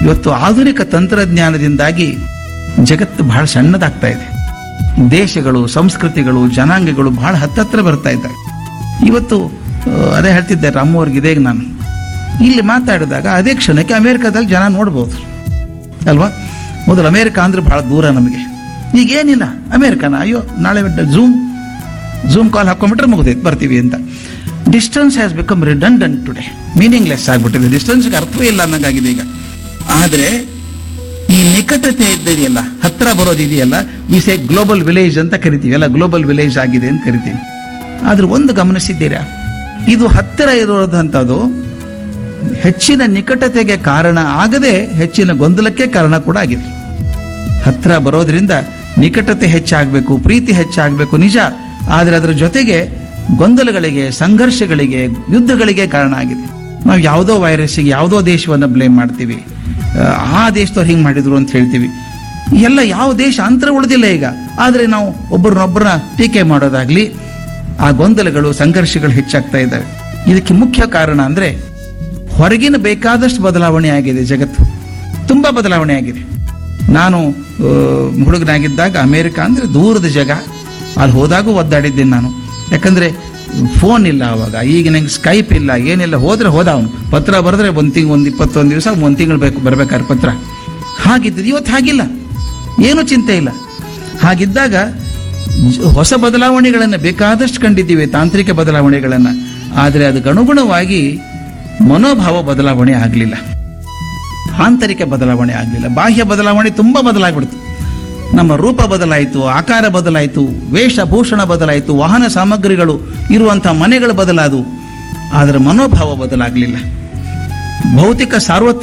ಇವತ್ತು ಆಧುನಿಕ ತಂತ್ರಜ್ಞಾನದಿಂದಾಗಿ ಜಗತ್ತು ಬಹಳ ಸಣ್ಣದಾಗ್ತಾ ಇದೆ ದೇಶಗಳು ಸಂಸ್ಕೃತಿಗಳು ಜನಾಂಗಗಳು ಬಹಳ ಹತ್ತತ್ರ ಬರ್ತಾ ಇದ್ದಾವೆ ಇವತ್ತು ಆ, ಅದೇ ಹೇಳ್ತಿದ್ದೆ ರಾಮವ್ರಿಗೆ ಇದೇ ನಾನು ಇಲ್ಲಿ ಮಾತಾಡಿದಾಗ ಅದೇ ಕ್ಷಣಕ್ಕೆ ಅಮೆರಿಕದಲ್ಲಿ ಜನ ನೋಡ್ಬೋದು ಅಲ್ವಾ ಮೊದಲು ಅಮೆರಿಕ ಅಂದ್ರೆ ಬಹಳ ದೂರ ನಮಗೆ ಈಗ ಏನಿಲ್ಲ ಅಮೆರಿಕನ ಅಯ್ಯೋ ನಾಳೆ ಝೂಮ್ ಝೂಮ್ ಕಾಲ್ ಹಾಕೊಂಡ್ಬಿಟ್ರೆ ಮುಗಿದೈತೆ ಬರ್ತೀವಿ ಅಂತ distance has become redundant today meaningless ಆಗ್ಬಿಟ್ಟಿದೆ ಡಿಸ್ಟೆನ್ಸ್ಗೆ ಅರ್ಥವೇ ಇಲ್ಲ ಅನ್ನಂಗಾಗಿದೆ ಈಗ ಆದರೆ ಈ ನಿಕಟತೆ ಇದ್ದದೆಯಲ್ಲ ಹತ್ರ ಬರೋದಿದೆಯಲ್ಲ ವಿ ಸೇ ಗ್ಲೋಬಲ್ ವಿಲೇಜ್ ಅಂತ ಕರಿತೀವಿ ಅಲ್ಲ ಗ್ಲೋಬಲ್ ವಿಲೇಜ್ ಆಗಿದೆ ಅಂತ ಕರಿತೀವಿ ಆದ್ರೆ ಒಂದು ಗಮನಿಸಿದ್ದೀರಾ ಇದು ಹತ್ತಿರ ಇರೋದಂಥದ್ದು ಹೆಚ್ಚಿನ ನಿಕಟತೆಗೆ ಕಾರಣ ಆಗದೆ ಹೆಚ್ಚಿನ ಗೊಂದಲಕ್ಕೆ ಕಾರಣ ಕೂಡ ಆಗಿದೆ ಹತ್ರ ಬರೋದ್ರಿಂದ ನಿಕಟತೆ ಹೆಚ್ಚಾಗಬೇಕು ಪ್ರೀತಿ ಹೆಚ್ಚಾಗಬೇಕು ನಿಜ ಆದರೆ ಅದರ ಜೊತೆಗೆ ಗೊಂದಲಗಳಿಗೆ ಸಂಘರ್ಷಗಳಿಗೆ ಯುದ್ಧಗಳಿಗೆ ಕಾರಣ ಆಗಿದೆ ನಾವು ಯಾವುದೋ ವೈರಸ್ಸಿಗೆ ಯಾವುದೋ ದೇಶವನ್ನು ಬ್ಲೇಮ್ ಮಾಡ್ತೀವಿ ಆ, ಆ ದೇಶದವ್ರು ಹಿಂಗೆ ಮಾಡಿದ್ರು ಅಂತ ಹೇಳ್ತೀವಿ ಎಲ್ಲ ಯಾವ ದೇಶ ಅಂತರ ಉಳಿದಿಲ್ಲ ಈಗ ಆದರೆ ನಾವು ಒಬ್ಬರನ್ನೊಬ್ಬರನ್ನ ಟೀಕೆ ಮಾಡೋದಾಗ್ಲಿ ಆ ಗೊಂದಲಗಳು ಸಂಘರ್ಷಗಳು ಹೆಚ್ಚಾಗ್ತಾ ಇದ್ದಾವೆ ಇದಕ್ಕೆ ಮುಖ್ಯ ಕಾರಣ ಅಂದ್ರೆ ಹೊರಗಿನ ಬೇಕಾದಷ್ಟು ಬದಲಾವಣೆ ಆಗಿದೆ ಜಗತ್ತು ತುಂಬಾ ಬದಲಾವಣೆ ಆಗಿದೆ ನಾನು ಆ, ಹುಡುಗನಾಗಿದ್ದಾಗ ಅಮೇರಿಕ ಅಂದ್ರೆ ದೂರದ ಜಗ ಅಲ್ಲಿ ಹೋದಾಗೂ ಒದ್ದಾಡಿದ್ದೀನಿ ನಾನು ಯಾಕಂದ್ರೆ ಫೋನ್ ಇಲ್ಲ ಅವಾಗ ಈಗ ನಂಗೆ ಸ್ಕೈಪ್ ಇಲ್ಲ ಏನಿಲ್ಲ ಹೋದ್ರೆ ಹೋದ ಅವನು ಪತ್ರ ಬರೆದ್ರೆ ಒಂದು ತಿಂಗ್ ಒಂದು ಇಪ್ಪತ್ತೊಂದು ದಿವಸ ಒಂದು ತಿಂಗಳು ಬೇಕು ಬರ್ಬೇಕಾದ್ರೆ ಪತ್ರ ಹಾಗಿದ್ದು ಇವತ್ತು ಹಾಗಿಲ್ಲ ಏನು ಚಿಂತೆ ಇಲ್ಲ ಹಾಗಿದ್ದಾಗ ಜ- ಹೊಸ ಬದಲಾವಣೆಗಳನ್ನು ಬೇಕಾದಷ್ಟು ಕಂಡಿದ್ದೀವಿ ತಾಂತ್ರಿಕ ಬದಲಾವಣೆಗಳನ್ನು ಆದರೆ ಅದಕ್ಕೆ ಅನುಗುಣವಾಗಿ ಮನೋಭಾವ ಬದಲಾವಣೆ ಆಗಲಿಲ್ಲ ಆಂತರಿಕ ಬದಲಾವಣೆ ಆಗಲಿಲ್ಲ ಬಾಹ್ಯ ಬದಲಾವಣೆ ತುಂಬಾ ಬದಲಾಗ್ಬಿಡ್ತು ನಮ್ಮ ರೂಪ ಬದಲಾಯಿತು ಆಕಾರ ಬದಲಾಯಿತು ವೇಷಭೂಷಣ ಬದಲಾಯಿತು ವಾಹನ ಸಾಮಗ್ರಿಗಳು ಇರುವಂತಹ ಮನೆಗಳು ಬದಲಾದವು ಆದರೆ ಮನೋಭಾವ ಬದಲಾಗಲಿಲ್ಲ ಭೌತಿಕ ಸಾರ್ವತ್ರಿಕ